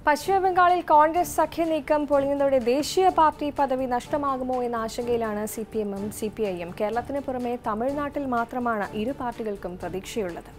പശ്ചിമബംഗാളിൽ കോൺഗ്രസ് സഖ്യ നീക്കം പൊളിയുന്നതോടെ ദേശീയ പാർട്ടി പദവി നഷ്ടമാകുമോ എന്ന ആശങ്കയിലാണ് സി പി എമ്മും സി പി ഐയും കേരളത്തിന് പുറമെ തമിഴ്നാട്ടിൽ മാത്രമാണ് ഇരു പാർട്ടികൾക്കും പ്രതീക്ഷയുള്ളത്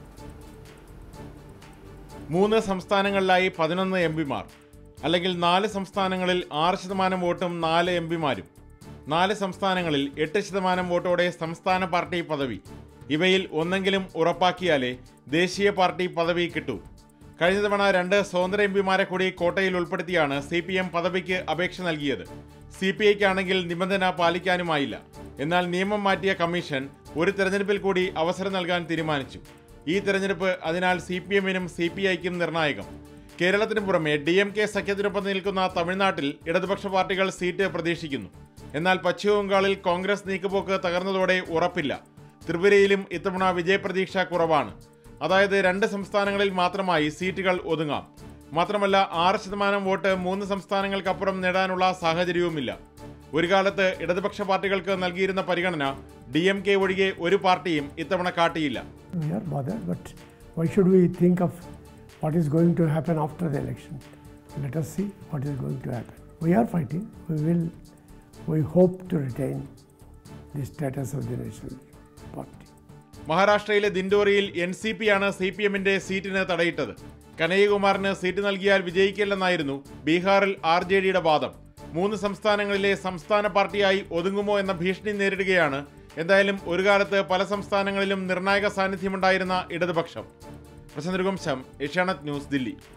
മൂന്ന് സംസ്ഥാനങ്ങളിലായി പതിനൊന്ന് എം പിമാർ അല്ലെങ്കിൽ നാല് സംസ്ഥാനങ്ങളിൽ ആറ് ശതമാനം വോട്ടും നാല് എം പിമാരും നാല് സംസ്ഥാനങ്ങളിൽ എട്ട് ശതമാനം വോട്ടോടെ സംസ്ഥാന പാർട്ടി പദവി ഇവയിൽ ഒന്നെങ്കിലും ഉറപ്പാക്കിയാലേ ദേശീയ പാർട്ടി പദവി കിട്ടൂ കഴിഞ്ഞ തവണ രണ്ട് സ്വതന്ത്ര എം പിമാരെ കൂടി കോട്ടയിൽ ഉൾപ്പെടുത്തിയാണ് സി പി എം പദവിക്ക് അപേക്ഷ നൽകിയത് സി പി ഐക്കാണെങ്കിൽ നിബന്ധന പാലിക്കാനുമായില്ല എന്നാൽ നിയമം മാറ്റിയ കമ്മീഷൻ ഒരു തെരഞ്ഞെടുപ്പിൽ കൂടി അവസരം നൽകാൻ തീരുമാനിച്ചു ഈ തെരഞ്ഞെടുപ്പ് അതിനാൽ സി പി എമ്മിനും സി പി ഐക്കും നിർണായകം കേരളത്തിന് പുറമെ ഡി എം കെ സഖ്യത്തിനൊപ്പം നിൽക്കുന്ന തമിഴ്നാട്ടിൽ ഇടതുപക്ഷ പാർട്ടികൾ സീറ്റ് പ്രതീക്ഷിക്കുന്നു എന്നാൽ പശ്ചിമബംഗാളിൽ കോൺഗ്രസ് നീക്കുപോക്ക് തകർന്നതോടെ ഉറപ്പില്ല ത്രിപുരയിലും ഇത്തവണ വിജയപ്രതീക്ഷ കുറവാണ് അതായത് രണ്ട് സംസ്ഥാനങ്ങളിൽ മാത്രമായി സീറ്റുകൾ ഒതുങ്ങാം മാത്രമല്ല ആറ് ശതമാനം വോട്ട് മൂന്ന് സംസ്ഥാനങ്ങൾക്കപ്പുറം നേടാനുള്ള സാഹചര്യവുമില്ല ഒരു കാലത്ത് ഇടതുപക്ഷ പാർട്ടികൾക്ക് നൽകിയിരുന്ന പരിഗണന ഡി എം കെ ഒഴികെ ഒരു പാർട്ടിയും ഇത്തവണ കാട്ടിയില്ല We are bothered, but why should we think of what is going to happen after the election? Let us see what is going to happen. We are fighting. We will. We hope to retain the status of the national party. മഹാരാഷ്ട്രയിലെ ദിൻഡോറിയിൽ N C P ആണ് C P എമ്മിന്റെ സീറ്റിന് തടയിട്ടത് കനയ്യകുമാറിന് seat നൽകിയാൽ വിജയിക്കില്ലെന്നായിരുന്നു ബീഹാറിൽ R J ഡിയുടെ വാദം മൂന്ന് സംസ്ഥാനങ്ങളിലെ സംസ്ഥാന പാർട്ടിയായി ഒതുങ്ങുമോ എന്ന ഭീഷണി നേരിടുകയാണ് എന്തായാലും ഒരു കാലത്ത് പല സംസ്ഥാനങ്ങളിലും നിർണായക സാന്നിധ്യമുണ്ടായിരുന്ന ഇടതുപക്ഷം പ്രസന്നരുവംശം ഏഷ്യാനെറ്റ് ന്യൂസ് ദില്ലി